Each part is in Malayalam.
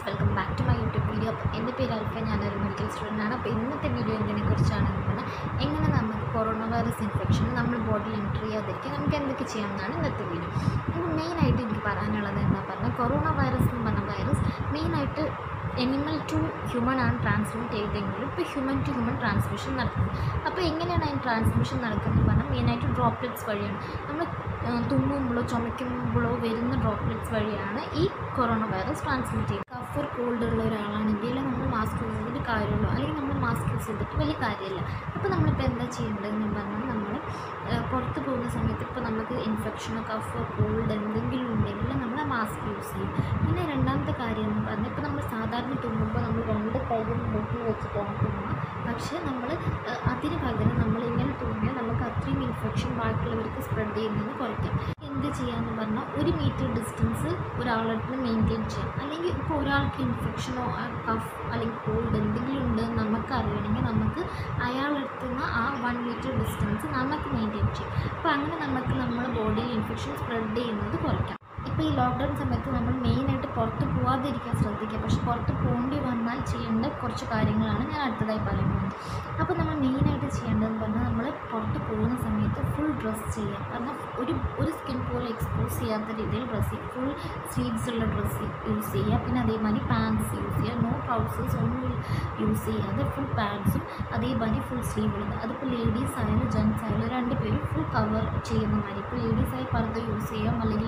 friends welcome back to my YouTube video അപ്പോൾ എൻ്റെ പേര് അൽഫ ഞാനൊരു മെഡിക്കൽ സ്റ്റുഡൻ്റ് ആണ് അപ്പോൾ ഇന്നത്തെ വീഡിയോ എന്തിനെ കുറിച്ചാണെന്ന് പറഞ്ഞാൽ എങ്ങനെ നമുക്ക് കൊറോണ വൈറസ് ഇൻഫെക്ഷൻ നമ്മൾ ബോഡിയിൽ എൻട്രി ചെയ്യാതിരിക്കാൻ നമുക്ക് എന്തൊക്കെ ചെയ്യാമെന്നാണ് ഇന്നത്തെ വീഡിയോ അപ്പോൾ മെയിനായിട്ട് എനിക്ക് പറയാനുള്ളത് എന്താ പറഞ്ഞാൽ കൊറോണ വൈറസ് എന്ന് പറഞ്ഞ വൈറസ് മെയിനായിട്ട് എനിമൽ ടു ഹ്യൂമൻ ആണ് ട്രാൻസ്മിറ്റ് ചെയ്തെങ്കിലും ഇപ്പോൾ ഹ്യൂമൻ ടു ഹ്യൂമൻ ട്രാൻസ്മിഷൻ നടക്കുന്നത് അപ്പോൾ എങ്ങനെയാണ് അതിന് ട്രാൻസ്മിഷൻ നടക്കുന്നത് പറഞ്ഞാൽ മെയിനായിട്ട് ഡ്രോപ്ലെറ്റ്സ് വഴിയാണ് നമ്മൾ തുമ്മുമ്പോഴോ ചുമയ്ക്കുമ്പോഴോ വരുന്ന ഡ്രോപ്ലെറ്റ്സ് വഴിയാണ് ഈ കൊറോണ വൈറസ് ട്രാൻസ്മിറ്റ് ചെയ്യുന്നത് കഫ് ഓർ കോൾഡ് ഉള്ള ഒരാളാണെങ്കിൽ നമ്മൾ മാസ്ക് യൂസ് ചെയ്തിട്ട് കാര്യമുള്ളൂ അല്ലെങ്കിൽ നമ്മൾ മാസ്ക് യൂസ് ചെയ്തിട്ട് വലിയ കാര്യമില്ല അപ്പോൾ നമ്മളിപ്പോൾ എന്താ ചെയ്യേണ്ടതെന്ന് പറഞ്ഞാൽ നമ്മൾ പുറത്ത് പോകുന്ന സമയത്ത് ഇപ്പോൾ നമുക്ക് ഇൻഫെക്ഷനോ കഫ് കോൾഡ് എന്തെങ്കിലും ഉണ്ടെങ്കിൽ നമ്മൾ മാസ്ക് യൂസ് ചെയ്യും പിന്നെ രണ്ടാമത്തെ കാര്യം എന്ന് പറഞ്ഞാൽ ഇപ്പോൾ നമ്മൾ സാധാരണ തുമ്മുമ്പോൾ നമ്മൾ രണ്ട് കൈകളും മൂക്കിൽ വെച്ചിട്ടാണ് തുമ്മുക പക്ഷേ നമ്മൾ അതിന് പകരം നമ്മൾ ഇങ്ങനെ തുമ്മിയാൽ നമുക്ക് അത്രയും ഇൻഫെക്ഷൻ ബാക്കിയുള്ളവർക്ക് സ്പ്രെഡ് ചെയ്യുന്നതിന് കുറയ്ക്കാം എന്ത് ചെയ്യാമെന്ന് പറഞ്ഞാൽ ഒരു മീറ്റർ ഡിസ്റ്റൻസ് ഒരാളടുത്ത് മെയിൻറ്റെയിൻ ചെയ്യാം അല്ലെങ്കിൽ ഇപ്പോൾ ഒരാൾക്ക് ഇൻഫെക്ഷനോ കഫ് അല്ലെങ്കിൽ കോൾഡ് എന്തെങ്കിലും ഉണ്ടെന്ന് നമുക്ക് അറിയണമെങ്കിൽ നമുക്ക് അയാളടുത്ത് നിന്ന് ആ വൺ മീറ്റർ ഡിസ്റ്റൻസ് നമുക്ക് മെയിൻറ്റെയിൻ ചെയ്യാം അപ്പോൾ അങ്ങനെ നമുക്ക് നമ്മുടെ ബോഡിയിൽ ഇൻഫെക്ഷൻ സ്പ്രെഡ് ചെയ്യുന്നത് കുറയ്ക്കാം ഇപ്പോൾ ഈ ലോക്ക്ഡൗൺ സമയത്ത് നമ്മൾ മെയിനായിട്ട് പുറത്ത് പോകാതിരിക്കാൻ ശ്രദ്ധിക്കുക പക്ഷെ പുറത്ത് പോകേണ്ടി വന്നാൽ ചെയ്യേണ്ട കുറച്ച് കാര്യങ്ങളാണ് ഞാൻ അടുത്തതായി പറയാൻ പോകുന്നത് അപ്പോൾ നമ്മൾ മെയിനായിട്ട് ചെയ്യേണ്ടതെന്ന് പറഞ്ഞാൽ നമ്മൾ പുറത്ത് പോകുന്ന സമയത്ത് ഫുൾ ഡ്രസ്സ് ചെയ്യുക കാരണം ഒരു ഒരു സ്കിൻ പോലും എക്സ്പോസ് ചെയ്യാത്ത രീതിയിൽ ഡ്രസ്സ് ചെയ്യുക ഫുൾ സ്ലീവ്സ് ഉള്ള ഡ്രസ്സ് യൂസ് ചെയ്യുക പിന്നെ അതേമാതിരി പാൻസ് യൂസ് ചെയ്യുക നോ ട്രൗസേഴ്സ് ഒന്നും യൂസ് ചെയ്യാതെ ഫുൾ പാൻസും അതേമാതിരി ഫുൾ സ്ലീവ് ഉള്ളത് അതിപ്പോൾ ലേഡീസ് ആയാലും ജെൻസ് ആയാലും രണ്ട് പേരും ഫുൾ കവർ ചെയ്യുന്ന മാതിരി ഇപ്പോൾ ലേഡീസ് ആയി പർദ്ദ യൂസ് ചെയ്യാം അല്ലെങ്കിൽ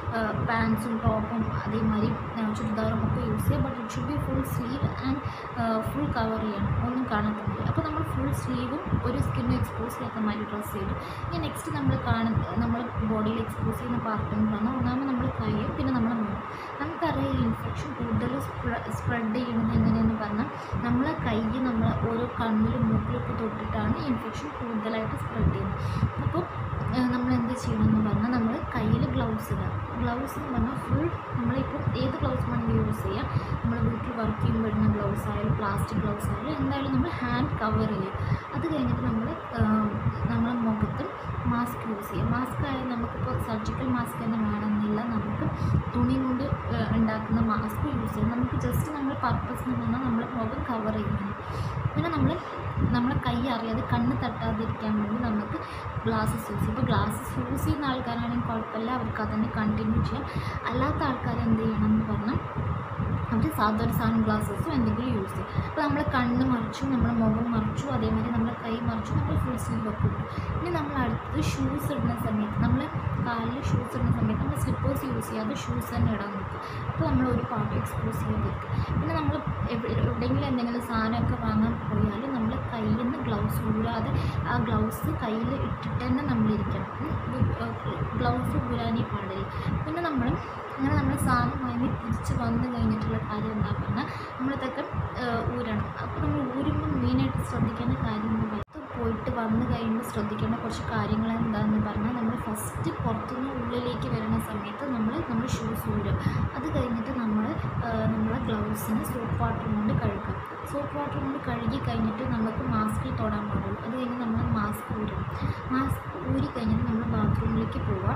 പാൻസും ടോപ്പും അതേമാതിരി ചുരിദാറും ഒക്കെ യൂസ് ചെയ്യാം but it should be full sleeve and full cover ചെയ്യണം ഒന്നും കാണത്തുന്നില്ല അപ്പോൾ നമ്മൾ ഫുൾ സ്ലീവും ഒരു സ്കിന്നും എക്സ്പോസ് ചെയ്യാത്ത മാതിരി ഡ്രസ്സ് ചെയ്തു ഇനി നെക്സ്റ്റ് നമ്മൾ കാണുന്ന നമ്മൾ ബോഡിയിൽ എക്സ്പോസ് ചെയ്യുന്ന പാർട്ട് എന്ന് പറഞ്ഞാൽ ഒന്നാമത് നമ്മൾ കൈയും പിന്നെ നമ്മുടെ മുഖം നമുക്കറിയാം ഈ ഇൻഫെക്ഷൻ കൂടുതൽ സ്പ്രെഡ് ചെയ്യുന്നത് എങ്ങനെയെന്ന് പറഞ്ഞാൽ നമ്മൾ കൈ നമ്മൾ ഓരോ കണ്ണിലും മൂക്കിലൊക്കെ തൊട്ടിട്ടാണ് ഇൻഫെക്ഷൻ കൂടുതലായിട്ട് സ്പ്രെഡ് ചെയ്യുന്നത് അപ്പോൾ നമ്മൾ എന്ത് ചെയ്യണമെന്ന് പറഞ്ഞാൽ നമ്മൾ കയ്യിൽ ഗ്ലൗസ് ഇടുക ഗ്ലൗസ് എന്ന് പറഞ്ഞാൽ ഫുൾ നമ്മളിപ്പോൾ ഏത് ഗ്ലൗസ് വേണമെങ്കിൽ യൂസ് ചെയ്യാം നമ്മൾ വീട്ടിൽ വർക്ക് ചെയ്യുമ്പോൾ ഇടുന്ന ഗ്ലൗസ് ആയാലും പ്ലാസ്റ്റിക് ഗ്ലൗസ് ആയാലും എന്തായാലും നമ്മൾ ഹാൻഡ് കവർ ചെയ്യും അത് കഴിഞ്ഞിട്ട് നമ്മൾ നമ്മളെ മുഖത്തും മാസ്ക് യൂസ് ചെയ്യും മാസ്ക് ആയാലും നമുക്കിപ്പോൾ സർജിക്കൽ മാസ്ക് തന്നെ വേണമെന്നില്ല നമുക്ക് തുണി കൊണ്ട് ഉണ്ടാക്കുന്ന മാസ്ക് യൂസ് ചെയ്യാം നമുക്ക് ജസ്റ്റ് നമ്മൾ പർപ്പസ് എന്ന് പറഞ്ഞാൽ നമ്മൾ മുഖം കവർ ചെയ്യുന്നത് പിന്നെ നമ്മൾ നമ്മളെ കൈ അറിയാതെ കണ്ണ് തട്ടാതിരിക്കാൻ വേണ്ടി നമുക്ക് ഗ്ലാസ്സസ് യൂസ് ചെയ്യും ഇപ്പോൾ ഗ്ലാസ്സസ് യൂസ് ചെയ്യുന്ന ആൾക്കാരാണെങ്കിൽ കുഴപ്പമില്ല അവർക്ക് അതന്നെ കണ്ടിന്യൂ ചെയ്യാം അല്ലാത്ത ആൾക്കാർ എന്ത് ചെയ്യണം എന്ന് പറഞ്ഞാൽ അവർ സാധാരണ സൺ ഗ്ലാസ്സസും എന്തെങ്കിലും യൂസ് ചെയ്യും അപ്പോൾ നമ്മൾ കണ്ണ് മറിച്ചു നമ്മുടെ മുഖം മറിച്ചു അതേമാതിരി നമ്മുടെ കൈ മറിച്ചു നമ്മൾ ഫുൾ സ്ലീവ് ഒക്കെ ഇട്ടു ഇനി നമ്മൾ അടുത്ത് ഷൂസ് ഇടുന്ന സമയത്ത് നമ്മൾ കാലിൽ ഷൂസ് ഇടുന്ന സമയത്ത് നമ്മൾ സ്ലിപ്പേഴ്സ് യൂസ് ചെയ്യാതെ ഷൂസ് തന്നെ ഇടാൻ നോക്കും അപ്പോൾ നമ്മൾ ഒരു പാർട്ട് എക്സ്പോസ് ചെയ്തിരിക്കും പിന്നെ നമ്മൾ എവിടെയെങ്കിലും എന്തെങ്കിലും സാധനമൊക്കെ വാങ്ങാൻ പോയാൽ നമ്മൾ കയ്യിൽ നിന്ന് ഗ്ലൗസ് ഊരാതെ ആ ഗ്ലൗസ് കയ്യിൽ ഇട്ടിട്ട് തന്നെ നമ്മളിരിക്കണം ഗ്ലൗസ് ഊരാനേ പാടില്ല പിന്നെ നമ്മൾ അങ്ങനെ നമ്മൾ സാധനം വാങ്ങി തിരിച്ച് വന്നു കഴിഞ്ഞിട്ടുള്ള കാര്യം എന്താ പറഞ്ഞാൽ നമ്മളിതൊക്കെ ഊരണം അപ്പോൾ നമ്മൾ ഊരുമ്പോൾ മെയിനായിട്ട് ശ്രദ്ധിക്കേണ്ട കാര്യം എന്ന് പറയുന്നത് പോയിട്ട് വന്നു കഴിയുമ്പോൾ ശ്രദ്ധിക്കേണ്ട കുറച്ച് കാര്യങ്ങൾ എന്താണെന്ന് പറഞ്ഞാൽ നമ്മൾ ഫസ്റ്റ് പുറത്തുനിന്ന് ഉള്ളിലേക്ക് വരുന്ന സമയത്ത് നമ്മൾ നമ്മൾ ഷൂസ് ഊരും അത് കഴിഞ്ഞിട്ട് നമ്മൾ നമ്മളെ ഗ്ലൗസിന് സോപ്പ് വാട്ടർ കൊണ്ട് കഴുകാം സോപ്പ് വാട്ടർ കൊണ്ട് കഴുകി കഴിഞ്ഞിട്ട് നമുക്ക് മാസ്കിൽ തൊടാൻ പാടുള്ളൂ അത് കഴിഞ്ഞ് നമ്മൾ മാസ്ക് ഊരണം മാസ്ക് ഊരി കഴിഞ്ഞിട്ട് നമ്മൾ ബാത്റൂമിലേക്ക് പോവുക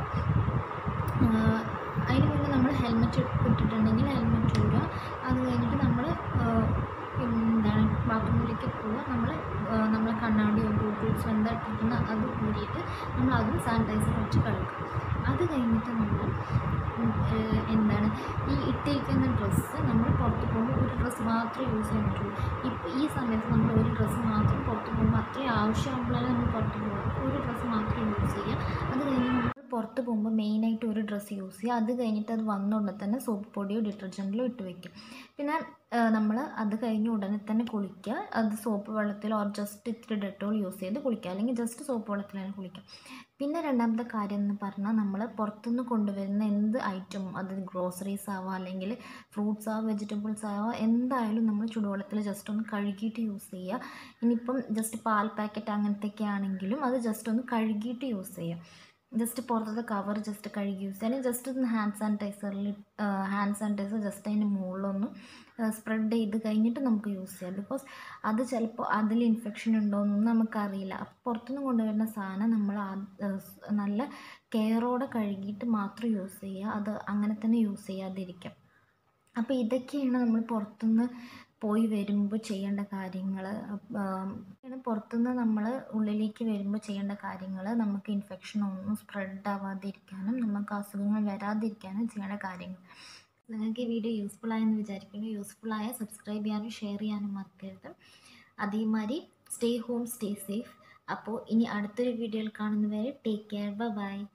അതിന് മുന്നേ നമ്മൾ ഹെൽമെറ്റ് ഇട്ടിട്ടുണ്ടെങ്കിൽ ഹെൽമെറ്റ് ഊരുക അത് കഴിഞ്ഞിട്ട് നമ്മൾ എന്താണ് ബാത്റൂമിലേക്ക് പോവുക നമ്മൾ നമ്മൾ കണ്ണാടിയോ ഗൂഗിൾസോ എന്താ ഇട്ടിരിക്കുന്ന അത് ഊരിയിട്ട് നമ്മൾ അതും സാനിറ്റൈസർ വെച്ച് കഴുകും അത് കഴിഞ്ഞിട്ട് നമ്മൾ എന്താണ് ഈ ഇട്ടിരിക്കുന്ന ഡ്രസ്സ് നമ്മൾ പുറത്ത് പോകുമ്പോൾ ഒരു ഡ്രസ്സ് മാത്രമേ യൂസ് ചെയ്യാൻ പറ്റുള്ളൂ ഇപ്പോൾ ഈ സമയത്ത് നമ്മൾ ഒരു ഡ്രസ്സ് മാത്രം പുറത്ത് പോകുമ്പോൾ അത്രയും ആവശ്യമാകുമ്പോഴാണ് നമ്മൾ പുറത്ത് പോകുക ഒരു ഡ്രസ്സ് മാത്രം യൂസ് ചെയ്യുക അത് കഴിഞ്ഞ് നമ്മൾ പുറത്ത് പോകുമ്പോൾ മെയിനായിട്ട് ഒരു ഡ്രസ്സ് യൂസ് ചെയ്യുക അത് കഴിഞ്ഞിട്ട് അത് വന്നുകൊണ്ട് തന്നെ സോപ്പ് പൊടിയോ ഡിറ്റർജൻറ്റിലോ ഇട്ട് വയ്ക്കും പിന്നെ നമ്മൾ അത് കഴിഞ്ഞ് ഉടനെ തന്നെ കുളിക്കുക അത് സോപ്പ് വെള്ളത്തിലോ ഓർ ജസ്റ്റ് ഇത്തിരി ഡെറ്റോൾ യൂസ് ചെയ്ത് കുളിക്കുക അല്ലെങ്കിൽ ജസ്റ്റ് സോപ്പ് വെള്ളത്തിൽ തന്നെ കുളിക്കാം പിന്നെ രണ്ടാമത്തെ കാര്യം എന്ന് പറഞ്ഞാൽ നമ്മൾ പുറത്തുനിന്ന് കൊണ്ടുവരുന്ന എന്ത് ഐറ്റവും അത് ഗ്രോസറീസ് ആവാം അല്ലെങ്കിൽ ഫ്രൂട്ട്സ് ആവാം വെജിറ്റബിൾസ് ആവാം എന്തായാലും നമ്മൾ ചുടുവെള്ളത്തിൽ ജസ്റ്റ് ഒന്ന് കഴുകിയിട്ട് യൂസ് ചെയ്യുക ഇനിയിപ്പം ജസ്റ്റ് പാൽ പാക്കറ്റ് അങ്ങനത്തെയൊക്കെ ആണെങ്കിലും അത് ജസ്റ്റ് ഒന്ന് കഴുകിയിട്ട് യൂസ് ചെയ്യുക ജസ്റ്റ് പുറത്തത്തെ കവർ ജസ്റ്റ് കഴുകി യൂസ് ചെയ്യാൻ ജസ്റ്റ് ഒന്ന് ഹാൻഡ് സാനിറ്റൈസറിൽ ഹാൻഡ് സാനിറ്റൈസർ ജസ്റ്റ് അതിൻ്റെ മുകളിലൊന്ന് സ്പ്രെഡ് ചെയ്ത് കഴിഞ്ഞിട്ട് നമുക്ക് യൂസ് ചെയ്യാം ബിക്കോസ് അത് ചിലപ്പോൾ അതിൽ ഇൻഫെക്ഷൻ ഉണ്ടോയെന്നൊന്നും നമുക്കറിയില്ല അപ്പോൾ പുറത്തുനിന്ന് കൊണ്ടുവരുന്ന സാധനം നമ്മൾ നല്ല കെയറോടെ കഴുകിയിട്ട് മാത്രം യൂസ് ചെയ്യുക അത് അങ്ങനെ തന്നെ യൂസ് ചെയ്യാതിരിക്കാം അപ്പോൾ ഇതൊക്കെയാണ് നമ്മൾ പുറത്തുനിന്ന് പോയി വരുമ്പോൾ ചെയ്യേണ്ട കാര്യങ്ങൾ പുറത്തുനിന്ന് നമ്മൾ ഉള്ളിലേക്ക് വരുമ്പോൾ ചെയ്യേണ്ട കാര്യങ്ങൾ നമുക്ക് ഇൻഫെക്ഷൻ ഒന്നും സ്പ്രെഡ് ആവാതിരിക്കാനും നമുക്ക് അസുഖങ്ങൾ വരാതിരിക്കാനും ചെയ്യേണ്ട കാര്യങ്ങൾ നിങ്ങൾക്ക് ഈ വീഡിയോ യൂസ്ഫുൾ ആയെന്ന് വിചാരിക്കുന്നു യൂസ്ഫുൾ ആയ സബ്സ്ക്രൈബ് ചെയ്യാനും ഷെയർ ചെയ്യാനും മറക്കരുത് അതേമാതിരി സ്റ്റേ ഹോം സ്റ്റേ സേഫ് അപ്പോൾ ഇനി അടുത്തൊരു വീഡിയോയിൽ കാണുന്നവരെ ടേക്ക് കെയർ ബൈ